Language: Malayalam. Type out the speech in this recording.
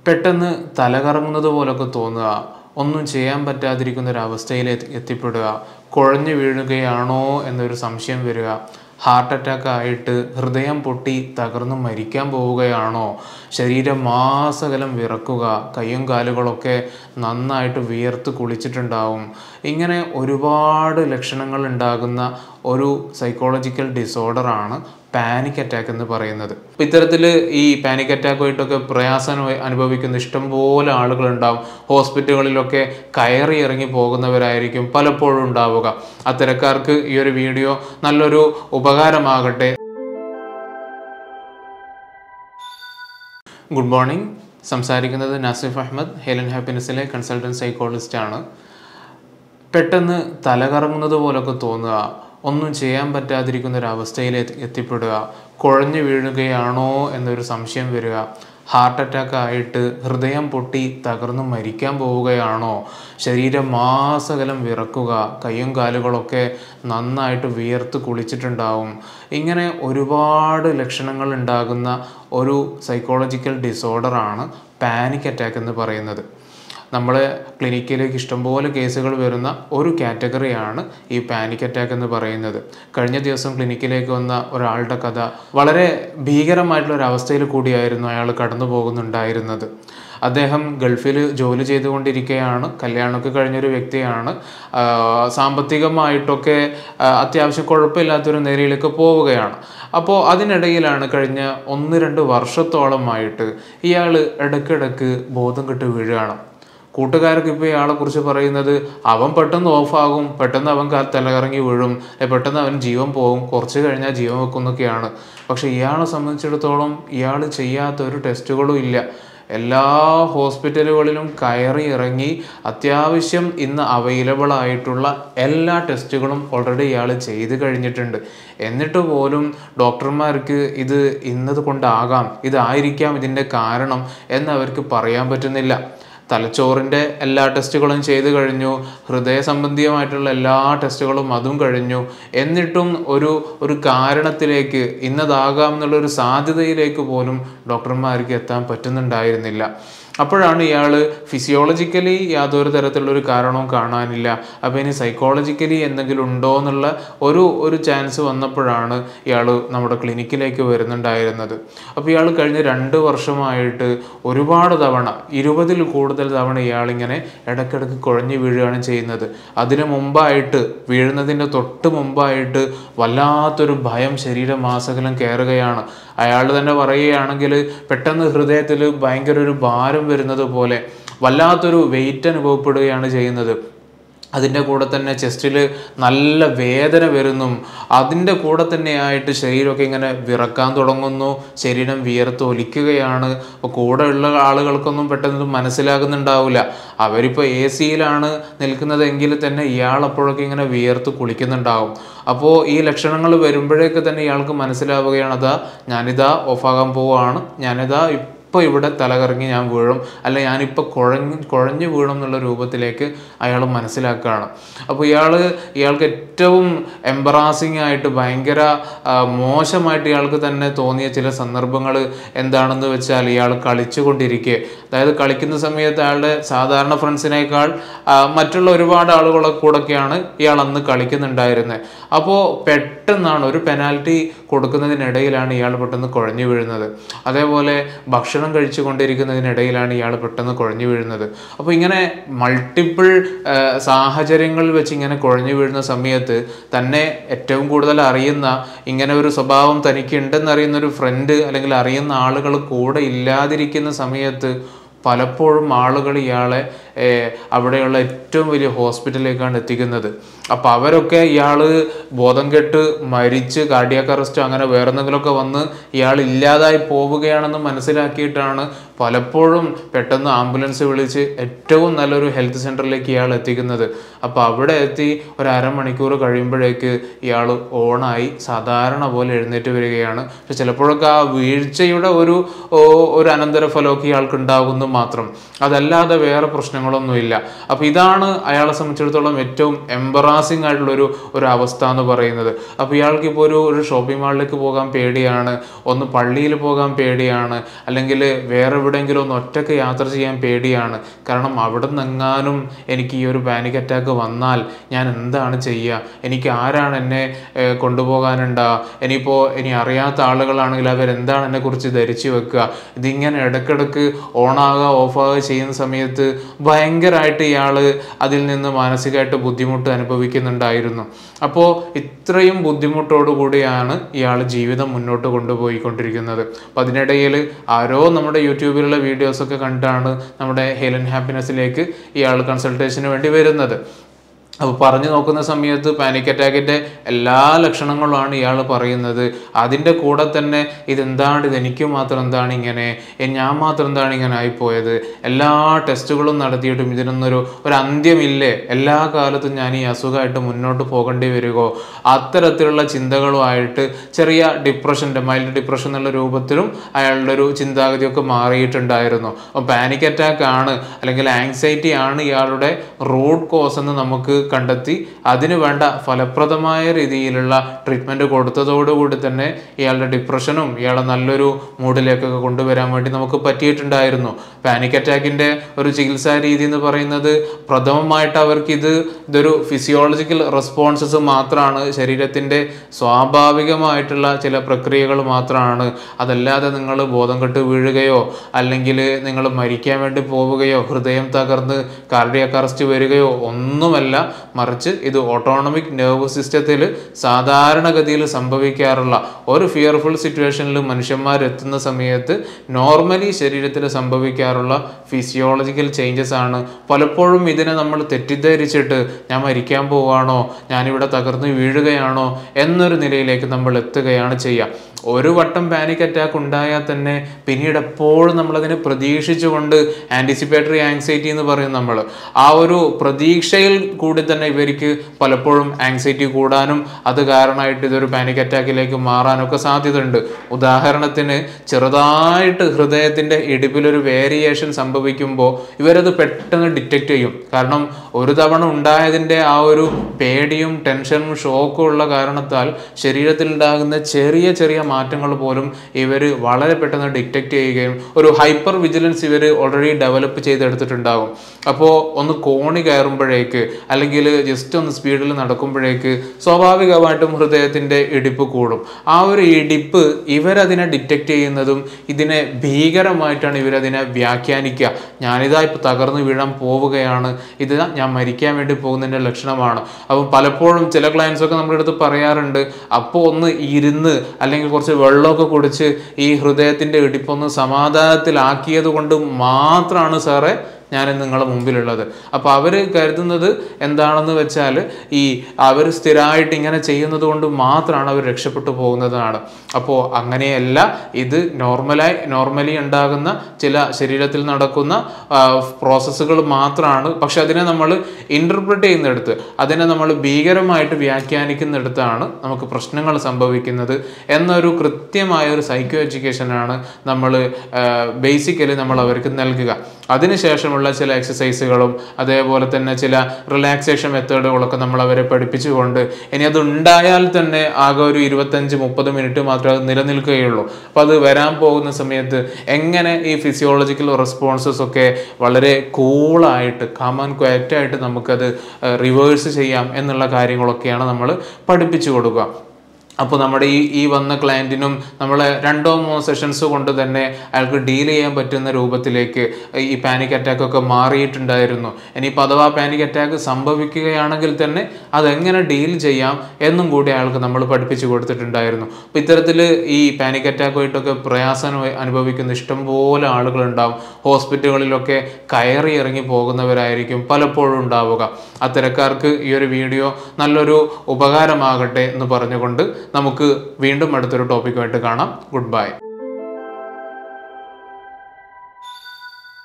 പെട്ടെന്ന് തലകറങ്ങുന്നത് പോലൊക്കെ തോന്നുക ഒന്നും ചെയ്യാൻ പറ്റാതിരിക്കുന്ന ഒരു അവസ്ഥയിൽ എത്തി- എത്തിപ്പെടുക കുഴഞ്ഞു വീഴുകയാണോ എന്നൊരു സംശയം വരിക ഹാർട്ട് അറ്റാക്ക് ആയിട്ട് ഹൃദയം പൊട്ടി തകർന്ന് മരിക്കാൻ പോവുകയാണോ ശരീരം മാസകലം വിറക്കുക കൈയും കാലുകളൊക്കെ നന്നായിട്ട് വിയർത്ത് കുളിച്ചിട്ടുണ്ടാവും ഇങ്ങനെ ഒരുപാട് ലക്ഷണങ്ങൾ ഉണ്ടാകുന്ന ഒരു സൈക്കോളജിക്കൽ ഡിസോർഡറാണ് പാനിക് അറ്റാക്ക് എന്ന് പറയുന്നത് അപ്പം ഇത്തരത്തിൽ ഈ പാനിക് അറ്റാക്കുമായിട്ടൊക്കെ പ്രയാസം അനുഭവിക്കുന്ന ഇഷ്ടംപോലെ ആളുകളുണ്ടാവും ഹോസ്പിറ്റലുകളിലൊക്കെ കയറി ഇറങ്ങി പോകുന്നവരായിരിക്കും പലപ്പോഴും ഉണ്ടാവുക അത്തരക്കാർക്ക് ഈ ഒരു വീഡിയോ നല്ലൊരു ഉപകാരമാകട്ടെ ഗുഡ് മോർണിംഗ് സംസാരിക്കുന്നത് നാസിഫ് അഹമ്മദ് ഹെലൻ ഹാപ്പിനെസ്സിലെ കൺസൾട്ടൻറ്റ് സൈക്കോളജിസ്റ്റ് ആണ് പെട്ടെന്ന് തലകറങ്ങുന്നത് പോലൊക്കെ തോന്നുക ഒന്നും ചെയ്യാൻ പറ്റാതിരിക്കുന്ന ഒരു അവസ്ഥയിൽ എത്തി- എത്തിപ്പെടുക കുഴഞ്ഞു വീഴുകയാണോ എന്നൊരു സംശയം വരിക ഹാർട്ട് അറ്റാക്ക് ആയിട്ട് ഹൃദയം പൊട്ടി തകർന്ന് മരിക്കാൻ പോവുകയാണോ ശരീരം മാസകലം വിറക്കുക കൈയും കാലുകളൊക്കെ നന്നായിട്ട് വിയർത്ത് കുളിച്ചിട്ടുണ്ടാവും ഇങ്ങനെ ഒരുപാട് ലക്ഷണങ്ങൾ ഉണ്ടാകുന്ന ഒരു സൈക്കോളജിക്കൽ ഡിസോർഡറാണ് പാനിക് അറ്റാക്ക് എന്ന് പറയുന്നത് നമ്മൾ ക്ലിനിക്കിലേക്ക് ഇഷ്ടംപോലെ കേസുകൾ വരുന്ന ഒരു കാറ്റഗറിയാണ് ഈ പാനിക് അറ്റാക്ക് എന്ന് പറയുന്നത് കഴിഞ്ഞ ദിവസം ക്ലിനിക്കിലേക്ക് വന്ന ഒരാളുടെ കഥ വളരെ ഭീകരമായിട്ടുള്ള ഒരു അവസ്ഥയിൽ കൂടിയായിരുന്നു അയാൾ കടന്നു പോകുന്നുണ്ടായിരുന്നത് അദ്ദേഹം ഗൾഫിൽ ജോലി ചെയ്തുകൊണ്ടിരിക്കുകയാണ് കല്യാണമൊക്കെ കഴിഞ്ഞൊരു വ്യക്തിയാണ് ആ, സാമ്പത്തികമായിട്ടൊക്കെ ആ, അത്യാവശ്യം കുഴപ്പമില്ലാത്തൊരു നിലയിലേക്ക് പോവുകയാണ് അപ്പോൾ അതിനിടയിലാണ് കഴിഞ്ഞ ഒന്ന് രണ്ട് വർഷത്തോളമായിട്ട് ഇയാൾ ഇടയ്ക്കിടയ്ക്ക് ബോധം കെട്ട് വീഴുകയാണ് കൂട്ടുകാരൊക്കെ ഇപ്പോൾ ഇയാളെ കുറിച്ച് പറയുന്നത് അവൻ പെട്ടെന്ന് ഓഫാകും പെട്ടെന്ന് അവൻ ക- തലകറങ്ങി വീഴും ഏ, പെട്ടെന്ന് അവൻ ജീവൻ പോകും കുറച്ച് കഴിഞ്ഞാൽ ജീവൻ വെക്കുന്നൊക്കെയാണ് പക്ഷെ ഇയാളെ സംബന്ധിച്ചിടത്തോളം ഇയാൾ ചെയ്യാത്ത ഒരു ടെസ്റ്റുകളും ഇല്ല എല്ലാ ഹോസ്പിറ്റലുകളിലും കയറി ഇറങ്ങി അത്യാവശ്യം ഇന്ന് അവൈലബിൾ ആയിട്ടുള്ള എല്ലാ ടെസ്റ്റുകളും ഓൾറെഡി ഇയാൾ ചെയ്ത് കഴിഞ്ഞിട്ടുണ്ട് എന്നിട്ട് പോലും ഡോക്ടർമാർക്ക് ഇത് ഇന്നത് കൊണ്ടാകാം ഇതായിരിക്കാം ഇതിൻ്റെ കാരണം എന്ന് അവർക്ക് പറയാൻ പറ്റുന്നില്ല തലച്ചോറിൻ്റെ എല്ലാ ടെസ്റ്റുകളും ചെയ്തു കഴിഞ്ഞു ഹൃദയ സംബന്ധിയുമായിട്ടുള്ള എല്ലാ ടെസ്റ്റുകളും അതും കഴിഞ്ഞു എന്നിട്ടും ഒരു ഒരു കാരണത്തിലേക്ക് ഇന്നതാകാം എന്നുള്ള ഒരു സാധ്യതയിലേക്ക് പോലും ഡോക്ടർമാർക്ക് എത്താൻ പറ്റുന്നുണ്ടായിരുന്നില്ല അപ്പോഴാണ് ഇയാൾ ഫിസിയോളജിക്കലി യാതൊരു തരത്തിലുള്ള ഒരു കാരണവും കാണാനില്ല അപ്പോൾ ഇനി സൈക്കോളജിക്കലി എന്തെങ്കിലും ഉണ്ടോ എന്നുള്ള ഒരു ഒരു ചാൻസ് വന്നപ്പോഴാണ് ഇയാൾ നമ്മുടെ ക്ലിനിക്കിലേക്ക് വരുന്നുണ്ടായിരുന്നത് അപ്പോൾ ഇയാൾ കഴിഞ്ഞ രണ്ട് വർഷമായിട്ട് ഒരുപാട് തവണ ഇരുപതിൽ കൂടുതൽ തവണ ഇയാളിങ്ങനെ ഇടയ്ക്കിടയ്ക്ക് കുഴഞ്ഞു വീഴുകയാണ് ചെയ്യുന്നത് അതിന് മുമ്പായിട്ട് വീഴുന്നതിൻ്റെ തൊട്ട് മുമ്പായിട്ട് വല്ലാത്തൊരു ഭയം ശരീരമാസകലം കയറുകയാണ് അയാൾ തന്നെ പറയുകയാണെങ്കിൽ പെട്ടെന്ന് ഹൃദയത്തിൽ ഭയങ്കര ഒരു ഭാരം വരുന്നത് പോലെ വല്ലാത്തൊരു വെയിറ്റ് അനുഭവപ്പെടുകയാണ് ചെയ്യുന്നത് അതിൻ്റെ കൂടെ തന്നെ ചെസ്റ്റിൽ നല്ല വേദന വരുന്നു അതിൻ്റെ കൂടെ തന്നെയായിട്ട് ശരീരമൊക്കെ ഇങ്ങനെ വിറക്കാൻ തുടങ്ങുന്നു ശരീരം വിയർത്ത് ഒലിക്കുകയാണ് അപ്പോൾ കൂടെ ഉള്ള ആളുകൾക്കൊന്നും പെട്ടെന്ന് ഇത് മനസ്സിലാകുന്നുണ്ടാവില്ല അവരിപ്പോൾ എ സിയിലാണ് നിൽക്കുന്നതെങ്കിൽ തന്നെ ഇയാൾ അപ്പോഴൊക്കെ ഇങ്ങനെ വിയർത്ത് കുളിക്കുന്നുണ്ടാവും അപ്പോൾ ഈ ലക്ഷണങ്ങൾ വരുമ്പോഴേക്ക് തന്നെ ഇയാൾക്ക് മനസ്സിലാവുകയാണ് അതാ ഞാനിതാ ഓഫാകാൻ പോവുകയാണ് ഞാനിതാ ഇപ്പോൾ ഇവിടെ തലകറങ്ങി ഞാൻ വീഴും അല്ല ഞാനിപ്പോൾ കുഴഞ്ഞ് കുഴഞ്ഞു വീഴും എന്നുള്ള രൂപത്തിലേക്ക് അയാൾ മനസ്സിലാക്കുകയാണ് അപ്പോൾ ഇയാൾ ഇയാൾക്ക് ഏറ്റവും എംബറാസിങ് ആയിട്ട് ഭയങ്കര ആ, മോശമായിട്ട് ഇയാൾക്ക് തന്നെ തോന്നിയ ചില സന്ദർഭങ്ങൾ എന്താണെന്ന് വെച്ചാൽ ഇയാൾ കളിച്ചുകൊണ്ടിരിക്കെ അതായത് കളിക്കുന്ന സമയത്ത് അയാളുടെ സാധാരണ ഫ്രണ്ട്സിനേക്കാൾ ആ, മറ്റുള്ള ഒരുപാട് ആളുകളെ കൂടെയൊക്കെയാണ് ഇയാൾ അന്ന് കളിക്കുന്നുണ്ടായിരുന്നത് അപ്പോൾ പെട്ടെന്നാണ് ഒരു പെനാൽറ്റി കൊടുക്കുന്നതിനിടയിലാണ് ഇയാൾ പെട്ടെന്ന് കുഴഞ്ഞു വീഴുന്നത് അതേപോലെ ഭക്ഷണം കഴിച്ചു കൊണ്ടിരിക്കുന്നതിനിടയിലാണ് ഇയാൾ പെട്ടെന്ന് കുഴഞ്ഞു വീഴുന്നത് അപ്പോൾ ഇങ്ങനെ മൾട്ടിപ്പിൾ സാഹചര്യങ്ങളിൽ വെച്ച് ഇങ്ങനെ കുഴഞ്ഞു വീഴുന്ന സമയത്ത് തന്നെ ഏറ്റവും കൂടുതൽ അറിയുന്ന ഇങ്ങനെ ഒരു സ്വഭാവം തനിക്ക് ഉണ്ടെന്നറിയുന്ന ഒരു ഫ്രണ്ട് അല്ലെങ്കിൽ അറിയുന്ന ആളുകൾ കൂടെ ഇല്ലാതിരിക്കുന്ന സമയത്ത് പലപ്പോഴും ആളുകൾ ഇയാളെ ഏർ, അവിടെയുള്ള ഏറ്റവും വലിയ ഹോസ്പിറ്റലിലേക്കാണ് എത്തിക്കുന്നത് അപ്പോൾ അവരൊക്കെ ഇയാൾ ബോധം കെട്ട് മരിച്ച് കാർഡിയാക്ക് അറസ്റ്റോ അങ്ങനെ വേറെ എന്തെങ്കിലുമൊക്കെ വന്ന് ഇയാൾ ഇല്ലാതായി പോവുകയാണെന്ന് മനസ്സിലാക്കിയിട്ടാണ് പലപ്പോഴും പെട്ടെന്ന് ആംബുലൻസ് വിളിച്ച് ഏറ്റവും നല്ലൊരു ഹെൽത്ത് സെൻറ്ററിലേക്ക് ഇയാൾ എത്തിക്കുന്നത് അപ്പോൾ അവിടെ എത്തി ഒരു അരമണിക്കൂർ കഴിയുമ്പോഴേക്ക് ഇയാൾ ഓണായി സാധാരണ പോലെ എഴുന്നേറ്റ് വരികയാണ് പക്ഷെ ചിലപ്പോഴൊക്കെ ആ വീഴ്ചയുടെ ഒരു ഓ, ഒരു അനന്തരഫലമൊക്കെ ഇയാൾക്ക് ഉണ്ടാകുന്നു മാത്രം അതല്ലാതെ വേറെ പ്രശ്നങ്ങളൊന്നുമില്ല അപ്പോൾ ഇതാണ് അയാളെ സംബന്ധിച്ചിടത്തോളം ഏറ്റവും എംബറാസിങ് ആയിട്ടുള്ള ഒരു ഒരു അവസ്ഥ എന്ന് പറയുന്നത് അപ്പോൾ ഇയാൾക്ക് ഇപ്പോൾ ഒരു ഒരു ഷോപ്പിംഗ് മാളിലേക്ക് പോകാൻ പേടിയാണ് ഒന്ന് പള്ളിയിൽ പോകാൻ പേടിയാണ് അല്ലെങ്കിൽ വേറെ എവിടെയെങ്കിലും ഒന്ന് ഒറ്റയ്ക്ക് യാത്ര ചെയ്യാൻ പേടിയാണ് കാരണം അവിടെ നിന്നെങ്ങാനും എനിക്ക് ഈ ഒരു പാനിക് അറ്റാക്ക് വന്നാൽ ഞാൻ എന്താണ് ചെയ്യുക എനിക്ക് ആരാണ് എന്നെ ഏഹ്, കൊണ്ടുപോകാനുണ്ടാ ഇനിയിപ്പോൾ ഇനി അറിയാത്ത ആളുകളാണെങ്കിൽ അവരെന്താണ് എന്നെക്കുറിച്ച് ധരിച്ചു വെക്കുക ഇതിങ്ങനെ ഇടയ്ക്കിടയ്ക്ക് ഓണാകുക ഓഫാകുക ചെയ്യുന്ന സമയത്ത് ഭയങ്കരമായിട്ട് ഇയാൾ അതിൽ നിന്ന് മാനസികമായിട്ട് ബുദ്ധിമുട്ട് അനുഭവിക്കുന്നുണ്ടായിരുന്നു അപ്പോൾ ഇത്രയും ബുദ്ധിമുട്ടോടു കൂടിയാണ് ഇയാൾ ജീവിതം മുന്നോട്ട് കൊണ്ടുപോയിക്കൊണ്ടിരിക്കുന്നത് അപ്പം അതിനിടയിൽ ആരോ നമ്മുടെ യൂട്യൂബിലുള്ള വീഡിയോസൊക്കെ കണ്ടാണ് നമ്മുടെ ഹെലൻ ഹാപ്പിനെസ്സിലേക്ക് ഇയാൾ കൺസൾട്ടേഷന് വേണ്ടി വരുന്നത് അപ്പോൾ പറഞ്ഞു നോക്കുന്ന സമയത്ത് പാനിക് അറ്റാക്കിൻ്റെ എല്ലാ ലക്ഷണങ്ങളുമാണ് ഇയാൾ പറയുന്നത് അതിൻ്റെ കൂടെ തന്നെ ഇതെന്താണ് ഇത് എനിക്ക് മാത്രം എന്താണ് ഇങ്ങനെ ഏ, ഞാൻ മാത്രം എന്താണ് ഇങ്ങനെ ആയിപ്പോയത് എല്ലാ ടെസ്റ്റുകളും നടത്തിയിട്ടും ഇതിനൊന്നൊരു ഒരു അന്ത്യമില്ലേ എല്ലാ കാലത്തും ഞാൻ ഈ അസുഖമായിട്ട് മുന്നോട്ട് പോകേണ്ടി വരുമോ അത്തരത്തിലുള്ള ചിന്തകളുമായിട്ട് ചെറിയ ഡിപ്രഷൻ്റെ മൈൽഡ് ഡിപ്രഷൻ എന്നുള്ള രൂപത്തിലും അയാളുടെ ഒരു ചിന്താഗതിയൊക്കെ മാറിയിട്ടുണ്ടായിരുന്നു അപ്പോൾ പാനിക് അറ്റാക്ക് ആണ് അല്ലെങ്കിൽ ആങ്സൈറ്റി ആണ് ഇയാളുടെ റൂട്ട് കോസ് എന്ന് നമുക്ക് കണ്ടെത്തി അതിന് വേണ്ട ഫലപ്രദമായ രീതിയിലുള്ള ട്രീറ്റ്മെൻറ്റ് കൊടുത്തതോടുകൂടി തന്നെ ഇയാളുടെ ഡിപ്രഷനും ഇയാളെ നല്ലൊരു മൂഡിലേക്കൊക്കെ കൊണ്ടുവരാൻ വേണ്ടി നമുക്ക് പറ്റിയിട്ടുണ്ടായിരുന്നു പാനിക് അറ്റാക്കിൻ്റെ ഒരു ചികിത്സാ രീതി എന്ന് പറയുന്നത് പ്രഥമമായിട്ട് അവർക്ക് ഇത് ഇതൊരു ഫിസിയോളജിക്കൽ റെസ്പോൺസസ് മാത്രമാണ് ശരീരത്തിൻ്റെ സ്വാഭാവികമായിട്ടുള്ള ചില പ്രക്രിയകൾ മാത്രമാണ് അതല്ലാതെ നിങ്ങൾ ബോധം കെട്ട് വീഴുകയോ അല്ലെങ്കിൽ നിങ്ങൾ മരിക്കാൻ വേണ്ടി പോവുകയോ ഹൃദയം തകർന്ന് കാർഡിയക് അറസ്റ്റ് വരികയോ ഒന്നുമല്ല മറിച്ച് ഇത് ഓട്ടോണമിക് നെർവ് സിസ്റ്റത്തിൽ സാധാരണഗതിയിൽ സംഭവിക്കാറുള്ള ഒരു ഫിയർഫുൾ സിറ്റുവേഷനിൽ മനുഷ്യന്മാർ എത്തുന്ന സമയത്ത് നോർമലി ശരീരത്തിൽ സംഭവിക്കാറുള്ള ഫിസിയോളജിക്കൽ ചേഞ്ചസ് ആണ് പലപ്പോഴും ഇതിനെ നമ്മൾ തെറ്റിദ്ധരിച്ചിട്ട് ഞാൻ മരിക്കാൻ പോവാണോ ഞാനിവിടെ തകർന്ന് വീഴുകയാണോ എന്നൊരു നിലയിലേക്ക് നമ്മൾ എത്തുകയാണ് ചെയ്യുക ഒരു വട്ടം പാനിക് അറ്റാക്ക് ഉണ്ടായാൽ തന്നെ പിന്നീട് എപ്പോഴും നമ്മളതിനെ പ്രതീക്ഷിച്ചുകൊണ്ട് ആൻറ്റിസിപ്പേറ്ററി ആങ്സൈറ്റി എന്ന് പറയും നമ്മൾ ആ ഒരു പ്രതീക്ഷയിൽ കൂടി തന്നെ ഇവർക്ക് പലപ്പോഴും ആങ്സൈറ്റി കൂടാനും അത് കാരണമായിട്ട് ഇതൊരു പാനിക് അറ്റാക്കിലേക്ക് മാറാനൊക്കെ സാധ്യതയുണ്ട് ഉദാഹരണത്തിന് ചെറുതായിട്ട് ഹൃദയത്തിൻ്റെ ഇടിപ്പിലൊരു വേരിയേഷൻ സംഭവിക്കുമ്പോൾ ഇവരത് പെട്ടെന്ന് ഡിറ്റക്റ്റ് ചെയ്യും കാരണം ഒരു തവണ ഉണ്ടായതിൻ്റെ ആ ഒരു പേടിയും ടെൻഷനും ഷോക്കും ഉള്ള കാരണത്താൽ ശരീരത്തിൽ ഉണ്ടാകുന്ന ചെറിയ ചെറിയ മാറ്റങ്ങൾ പോലും ഇവർ വളരെ പെട്ടെന്ന് ഡിറ്റക്റ്റ് ചെയ്യുകയും ഒരു ഹൈപ്പർ വിജിലൻസ് ഇവർ ഓൾറെഡി ഡെവലപ്പ് ചെയ്തെടുത്തിട്ടുണ്ടാകും അപ്പോൾ ഒന്ന് കോണി കയറുമ്പോഴേക്ക് അല്ലെങ്കിൽ ജസ്റ്റ് ഒന്ന് സ്പീഡിൽ നടക്കുമ്പോഴേക്ക് സ്വാഭാവികമായിട്ടും ഹൃദയത്തിൻ്റെ ഇടിപ്പ് കൂടും ആ ഒരു ഇടിപ്പ് ഇവരതിനെ ഡിറ്റക്റ്റ് ചെയ്യുന്നതും ഇതിനെ ഭീകരമായിട്ടാണ് ഇവരതിനെ വ്യാഖ്യാനിക്കുക ഞാനിതാ ഇപ്പോൾ തകർന്നു വീഴാൻ പോവുകയാണ് ഇത് ഞാൻ മരിക്കാൻ വേണ്ടി പോകുന്നതിൻ്റെ ലക്ഷണമാണ് അപ്പം പലപ്പോഴും ചില ക്ലയൻസ് ഒക്കെ നമ്മുടെ അടുത്ത് പറയാറുണ്ട് അപ്പോൾ ഒന്ന് ഇരുന്ന് അല്ലെങ്കിൽ കുറച്ച് വെള്ളമൊക്കെ കുടിച്ച് ഈ ഹൃദയത്തിൻ്റെ ഇടിപ്പൊന്ന് സമാധാനത്തിലാക്കിയത് കൊണ്ട് മാത്രമാണ് സാറേ ഞാൻ നിങ്ങളുടെ മുമ്പിലുള്ളത് അപ്പോൾ അവർ കരുതുന്നത് എന്താണെന്ന് വെച്ചാൽ ഈ അവർ സ്ഥിരമായിട്ട് ഇങ്ങനെ ചെയ്യുന്നത് കൊണ്ട് മാത്രമാണ് അവർ രക്ഷപ്പെട്ടു പോകുന്നതാണ് അപ്പോൾ അങ്ങനെയല്ല ഇത് നോർമലായി നോർമലി ഉണ്ടാകുന്ന ചില ശരീരത്തിൽ നടക്കുന്ന പ്രോസസ്സുകൾ മാത്രമാണ് പക്ഷെ അതിനെ നമ്മൾ ഇൻ്റർപ്രറ്റ് ചെയ്യുന്നിടത്ത് അതിനെ നമ്മൾ ഭീകരമായിട്ട് വ്യാഖ്യാനിക്കുന്നിടത്താണ് നമുക്ക് പ്രശ്നങ്ങൾ സംഭവിക്കുന്നത് എന്നൊരു കൃത്യമായ ഒരു സൈക്കോ എഡ്യൂക്കേഷനാണ് നമ്മൾ ബേസിക്കലി നമ്മൾ അവർക്ക് നൽകുക അതിനുശേഷമുള്ള ചില എക്സസൈസുകളും അതേപോലെ തന്നെ ചില റിലാക്സേഷൻ മെത്തേഡുകളൊക്കെ നമ്മൾ അവരെ പഠിപ്പിച്ചുകൊണ്ട് ഇനി അത് ഉണ്ടായാൽ തന്നെ ആകെ ഒരു ഇരുപത്തഞ്ച് മുപ്പത് മിനിറ്റ് മാത്രമേ അത് നിലനിൽക്കുകയുള്ളൂ അപ്പോൾ അത് വരാൻ പോകുന്ന സമയത്ത് എങ്ങനെ ഈ ഫിസിയോളജിക്കൽ റെസ്പോൺസസ് ഒക്കെ വളരെ കൂളായിട്ട് കാമൻ ക്വയറ്റായിട്ട് നമുക്കത് റിവേഴ്സ് ചെയ്യാം എന്നുള്ള കാര്യങ്ങളൊക്കെയാണ് നമ്മൾ പഠിപ്പിച്ചു കൊടുക്കുക അപ്പോൾ നമ്മുടെ ഈ ഈ വന്ന ക്ലയൻറ്റിനും നമ്മൾ രണ്ടോ മൂന്നോ സെഷൻസ് കൊണ്ട് തന്നെ അയാൾക്ക് ഡീൽ ചെയ്യാൻ പറ്റുന്ന രൂപത്തിലേക്ക് ഈ പാനിക് അറ്റാക്ക് ഒക്കെ മാറിയിട്ടുണ്ടായിരുന്നു ഇനിയിപ്പോൾ അഥവാ പാനിക് അറ്റാക്ക് സംഭവിക്കുകയാണെങ്കിൽ തന്നെ അതെങ്ങനെ ഡീൽ ചെയ്യാം എന്നും കൂടി അയാൾക്ക് നമ്മൾ പഠിപ്പിച്ചു കൊടുത്തിട്ടുണ്ടായിരുന്നു അപ്പോൾ ഇത്തരത്തിൽ ഈ പാനിക് അറ്റാക്കുമായിട്ടൊക്കെ പ്രയാസം അനുഭവിക്കുന്ന ഇഷ്ടംപോലെ ആളുകളുണ്ടാവും ഹോസ്പിറ്റലുകളിലൊക്കെ കയറി ഇറങ്ങി പോകുന്നവരായിരിക്കും പലപ്പോഴും ഉണ്ടാവുക അത്തരക്കാർക്ക് ഈ ഒരു വീഡിയോ നല്ലൊരു ഉപകാരമാകട്ടെ എന്ന് പറഞ്ഞുകൊണ്ട് നമുക്ക് വീണ്ടും അടുത്തൊരു ടോപ്പിക്കുമായിട്ട് കാണാം ഗുഡ് ബൈ